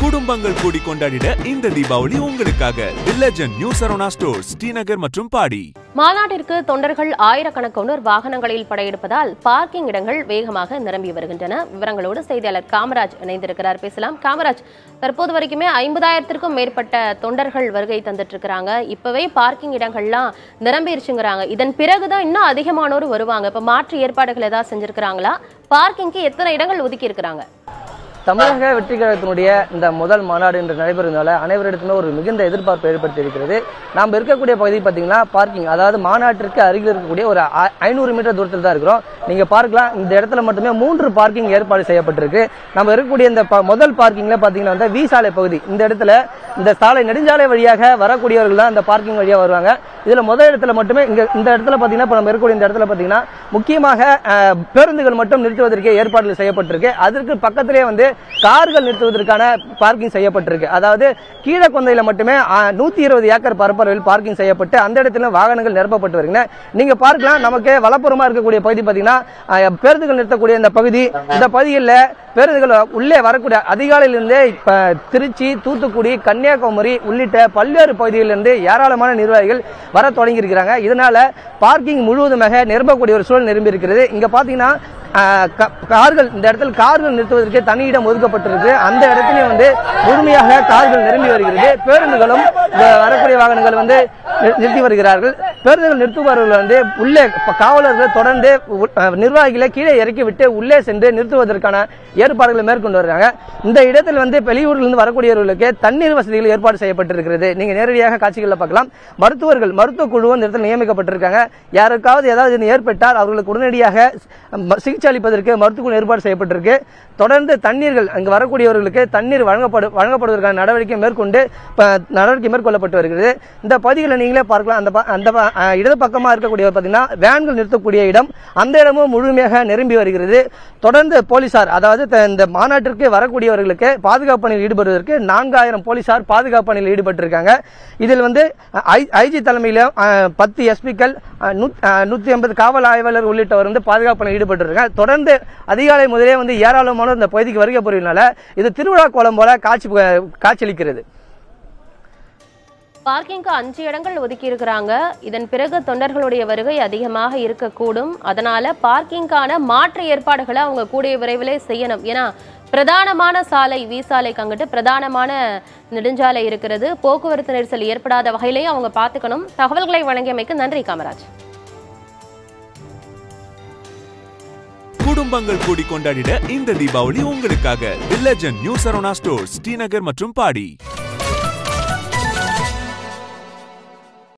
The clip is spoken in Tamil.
குடும்பங்கள் கூடி கொண்டாடிட இந்த தீபாவளி உங்களுக்காக the legend new Saravana stores Srinagar மற்றும் பாடி மாநாட்டிற்கு தொண்டர்கள் ஆயிரக்கணக்கானோர் வாகனங்களில் படையெடுப்பதால் பார்க்கிங் இடங்கள் வேகமாக நிரம்பி வருகின்றன விவரங்களோடு செய்தியாளர் காமராஜ் இணைந்திருக்கிறார் பேசலாம் காமராஜ் தற்போது வரைக்குமே ஐம்பதாயிரத்திற்கும் மேற்பட்ட தொண்டர்கள் வருகை தந்துட்டு இருக்கிறாங்க இப்பவே பார்க்கிங் இடங்கள்லாம் நிரம்பிருச்சுங்கிறாங்க இதன் பிறகுதான் இன்னும் அதிகமானோர் வருவாங்க இப்ப மாற்று ஏற்பாடுகள் ஏதாவது செஞ்சிருக்கிறாங்களா பார்க்கிங்க்கு எத்தனை இடங்கள் ஒதுக்கி இருக்கிறாங்க தமிழக வெற்றி கழகத்தினுடைய இந்த முதல் மாநாடு இன்று நடைபெறுவதால அனைவரிடத்துமே ஒரு மிகுந்த எதிர்பார்ப்பு ஏற்படுத்தி இருக்கிறது நாம் இருக்கக்கூடிய பகுதி பார்த்தீங்கன்னா பார்க்கிங் அதாவது மாநாட்டிற்கு அருகில் இருக்கக்கூடிய ஒரு ஐ- ஐநூறு மீட்டர் தூரத்தில் தான் இருக்கிறோம் நீங்க பார்க்கலாம் இந்த இடத்துல மட்டுமே மூன்று பார்க்கிங் ஏற்பாடு செய்யப்பட்டிருக்கு நம்ம இருக்கக்கூடிய இந்த ப- முதல் பார்க்கிங்ல பார்த்தீங்கன்னா வந்து வி சாலை பகுதி இந்த இடத்துல இந்த சாலை நெடுஞ்சாலை வழியாக வரக்கூடியவர்கள் தான் இந்த பார்க்கிங் வழியாக வருவாங்க இதுல முதல் இடத்துல மட்டுமே இங்க இந்த இடத்துல பார்த்தீங்கன்னா இப்போ நம்ம இருக்கக்கூடிய இந்த இடத்துல பார்த்தீங்கன்னா முக்கியமாக அஹ், பேருந்துகள் மட்டும் நிறுத்துவதற்கு ஏற்பாடுகள் செய்யப்பட்டிருக்கு அதற்கு பக்கத்திலே வந்து கார்கள் நிறுத்துவதற்கான பார்க்கிங் செய்யப்பட்டிருக்கு அதாவது கீழக்கொந்தையில மட்டுமே நூத்தி இருபது ஏக்கர் பரப்பளவில் பார்க்கிங் செய்யப்பட்டு அந்த இடத்துல வாகனங்கள் நிரப்பப்பட்டு வருகின்றன நீங்க பார்க்கலாம் நமக்கு வலப்புறமா இருக்கக்கூடிய பகுதி பார்த்தீங்கன்னா அஹ், பேருந்துகள் நிறுத்தக்கூடிய இந்த பகுதி இந்த பகுதியில் பேருந்துகள் உள்ளே வரக்கூடிய அதிகாலையிலிருந்தே இப்ப திருச்சி தூத்துக்குடி கன்னியாகுமரி உள்ளிட்ட பல்வேறு பகுதிகளிலிருந்து ஏராளமான நிர்வாகிகள் வர தொடங்கி இருக்கிறாங்க இதனால பார்க்கிங் முழுவதுமாக நிரம்பக்கூடிய ஒரு சூழல் நிரம்பி இருக்கிறது இங்க பாத்தீங்கன்னா ஆஹ், க- கார்கள் இந்த இடத்தில் கார்கள் நிறுத்துவதற்கு தனி இடம் ஒதுக்கப்பட்டிருக்கு அந்த இடத்துலயும் வந்து முழுமையாக கார்கள் நிரம்பி வருகிறது பேருந்துகளும் இந்த வரக்கூடிய வாகனங்கள் வந்து நி- நிறுத்தி வருகிறார்கள் பேருந்துகள் நிறுத்துபவர்கள் வந்து உள்ளே ப- காவலர்கள் தொடர்ந்து உ- அஹ், நிர்வாகிகளை கீழே இறக்கி விட்டு உள்ளே சென்று நிறுத்துவதற்கான ஏற்பாடுகளை மேற்கொண்டு வருகிறாங்க இந்த இடத்தில் வந்து வெளியூரிலிருந்து வரக்கூடியவர்களுக்கு தண்ணீர் வசதிகள் ஏற்பாடு செய்யப்பட்டிருக்கிறது நீங்க நேரடியாக காட்சிகளில் பார்க்கலாம் மருத்துவர்கள் மருத்துவ குழுவும் இந்த இடத்தில் நியமிக்கப்பட்டிருக்காங்க யாருக்காவது ஏதாவது இது ஏற்பட்டால் அவர்களுக்கு உடனடியாக ம- சிகிச்சை அளிப்பதற்கு மருத்துவ குழு ஏற்பாடு செய்யப்பட்டிருக்கு தொடர்ந்து தண்ணீர்கள் அங்கு வரக்கூடியவர்களுக்கு தண்ணீர் வழங்கப்படு வழங்கப்படுவதற்கான நடவடிக்கை மேற்கொண்டு ப- நடவடிக்கை மேற்கொள்ளப்பட்டு வருகிறது இந்த பகுதிகளை நீங்களே பார்க்கலாம் அந்த ப- அந்த ப- அஹ் இடது பக்கமா இருக்கக்கூடிய பார்த்தீங்கன்னா வேன்கள் நிறுத்தக்கூடிய இடம் அந்த இடமும் முழுமையாக நிரம்பி வருகிறது தொடர்ந்து போலீசார் அதாவது த- இந்த மாநாட்டிற்கு வரக்கூடியவர்களுக்கு பாதுகாப்பு பணியில் ஈடுபடுவதற்கு நான்காயிரம் போலீசார் பாதுகாப்பு பணியில் ஈடுபட்டிருக்காங்க இதில் வந்து ஐஜி தலைமையில அஹ், பத்து எஸ்பிக்கள் நூத்தி ஐம்பது காவல் ஆய்வாளர் உள்ளிட்டவர் வந்து பாதுகாப்பு பணியில் ஈடுபட்டிருக்காங்க தொடர்ந்து அதிகாலை முதலே வந்து ஏராளமானோர் இந்த பகுதிக்கு வருகை புரிவதனால இது திருவிழா கோலம் போல காட்சி காட்சியளிக்கிறது பார்க்கிங்க்கு அஞ்சு இடங்கள் ஒதுக்கி இருக்கிறாங்க இதன் பிறகு தொண்டர்களுடைய வருகை அதிகமாக இருக்கக்கூடும் அதனால பார்க்கிங்கான மாற்று ஏற்பாடுகளை அவங்க கூடிய விரைவிலே செய்யணும் ஏன்னா பிரதானமான சாலை வி சாலைக்கு அங்கிட்டு பிரதானமான நெடுஞ்சாலை இருக்கிறது போக்குவரத்து நெரிசல் ஏற்படாத வகையிலையும் அவங்க பார்த்துக்கணும் தகவல்களை வழங்கியமைக்கு நன்றி காமராஜ் குடும்பங்கள் கூடி கொண்டாடிட இந்த தீபாவளி உங்களுக்காக the legend new Saravana stores Srinagar மற்றும் பாடி